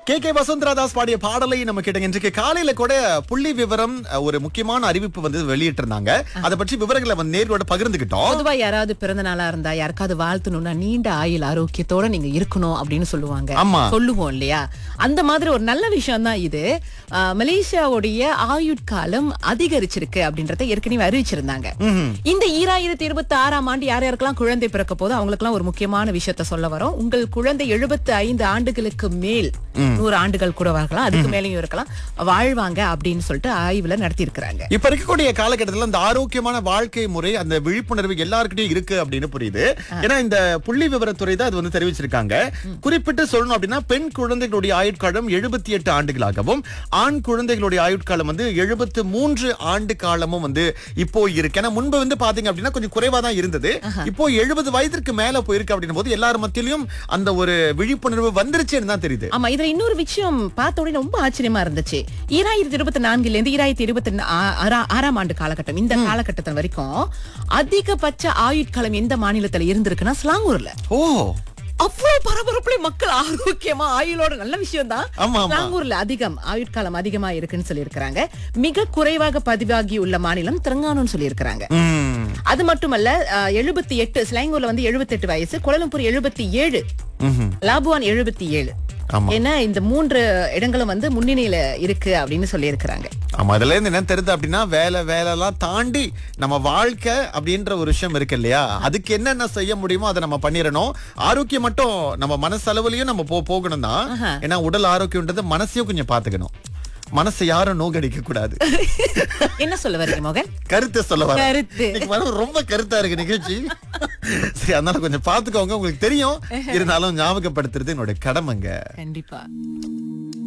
K K Vasundhara Das பாடிய பாடலை நம்ம கேட்டங்க இன்றைக்கு காலையில கூட புள்ளி விவரம் அஹ், ஒரு முக்கியமான அறிவிப்பு வந்து வெளியிட்டிருந்தாங்க அதை பற்றி விவரங்களை வந்து நேர்களோட பகிர்ந்துகிட்டோம் பொதுவா யாராவது பிறந்த நாளா இருந்தா யாருக்காவது வாழ்த்தணும்னா நீண்ட ஆயுள் ஆரோக்கியத்தோட நீங்க இருக்கணும் அப்படின்னு சொல்லுவாங்க ஆமா. சொல்லுவோம் இல்லையா அந்த மாதிரி ஒரு நல்ல விஷயம் தான் இது ஆஹ், மலேசியாவுடைய ஆயுட்காலம் அதிகரிச்சிருக்கு அப்படின்றத ஏற்கனவே அறிவிச்சிருந்தாங்க இந்த ஈராயிரத்தி இருபத்தி ஆறாம் ஆண்டு யார் யாருக்கெல்லாம் குழந்தை பிறக்க போதோ அவங்களுக்கெல்லாம் ஒரு முக்கியமான விஷயத்த சொல்ல வரோம் உங்கள் குழந்தை எழுபத்தி ஐந்து ஆண்டுகளுக்கு மேல் நூறு ஆண்டுகள் கூட இருக்கலாம் அதுக்கு மேலேயும் இருக்கலாம் வாழ்வாங்க அப்படின்னு சொல்லிட்டு ஆய்வுல நடத்தி இருக்கிறாங்க இப்ப இருக்கக்கூடிய காலகட்டத்துல அந்த ஆரோக்கியமான வாழ்க்கை முறை அந்த விழிப்புணர்வு எல்லாருக்கிட்டையும் இருக்கு அப்படின்னு புரியுது ஏன்னா இந்த புள்ளி விவரத்துறை தான் அது வந்து தெரிவிச்சிருக்காங்க குறிப்பிட்டு சொல்லணும் அப்படின்னா பெண் குழந்தைகளுடைய ஆயுட்காலம் எழுபத்தி எட்டு ஆண்டுகளாகவும் ஆண் குழந்தைகளுடைய ஆயுட்காலம் வந்து எழுபத்து மூன்று ஆண்டு காலமும் வந்து இப்போ இருக்கு ஏன்னா முன்பு வந்து பாத்தீங்க அப்படின்னா கொஞ்சம் குறைவா தான் இருந்தது இப்போ எழுபது வயதிற்கு மேல போயிருக்கு அப்படின்னும் போது எல்லார் மத்தியிலும் அந்த ஒரு விழிப்புணர்வு வந்துருச்சுன்னு தான் தெரியுது ஆமா இதுல இன்னொரு விஷயம் பார்த்த உடனே ரொம்ப ஆச்சரியமா இருந்துச்சு ஈராயிரத்தி இருபத்தி நான்குல இருந்து ஈராயிரத்தி இருபத்தி ஆறாம் ஆண்டு காலகட்டம் இந்த காலகட்டத்தில் வரைக்கும் அதிகபட்ச ஆயுட்காலம் எந்த மாநிலத்துல இருந்திருக்குன்னா ஸ்லாங்கூர்ல ஓ அவ்வளவு பரபரப்புல மக்கள் ஆரோக்கியமா ஆயுளோட நல்ல விஷயம் தான் ஆமா, ஆமா. ஸ்லாங்கூர்ல அதிகம் ஆயுட்காலம் அதிகமா இருக்குன்னு சொல்லியிருக்கிறாங்க மிக குறைவாக பதிவாகி உள்ள மாநிலம் தெலங்கானான்னு சொல்லியிருக்கிறாங்க உம் அது மட்டுமல்ல எழுபத்தி எட்டு ஸ்லாங்கூர்ல வந்து எழுபத்தி எட்டு வயசு கோலம்பூர் எழுபத்தி ஏழு ம்ஹும். லாபுவான் எழுபத்தி ஏழு ஆமா. ஏன்னா இந்த மூன்று இடங்களும் வந்து முன்னணியில இருக்கு அப்படின்னு சொல்லியிருக்கிறாங்க ஆமா அதுல இருந்து என்ன தெரியுது அப்படின்னா வேலை வேலை எல்லாம் தாண்டி நம்ம வாழ்க்கை அப்படின்ற ஒரு விஷயம் இருக்கு இல்லையா அதுக்கு என்னென்ன செய்ய முடியுமோ அதை நம்ம பண்ணிடணும் ஆரோக்கியம் மட்டும் நம்ம மனசளவுலயும் நம்ம போ போகணும் தான் ஏன்னா உடல் ஆரோக்கியம்ன்றது மனசையும் கொஞ்சம் பாத்துக்கணும் மனசை யாரும் நோகடிக்க கூடாது என்ன சொல்ல வரீங்க மோகன் கருத்தை சொல்ல வர கருத்து. இன்னைக்கு வர ரொம்ப கருத்தா இருக்கு நிகழ்ச்சி சரி அதனால கொஞ்சம் பாத்துக்கோங்க உங்களுக்கு தெரியும் இருந்தாலும் ஞாபகப்படுத்துறது என்னோட கடமைங்க கண்டிப்பா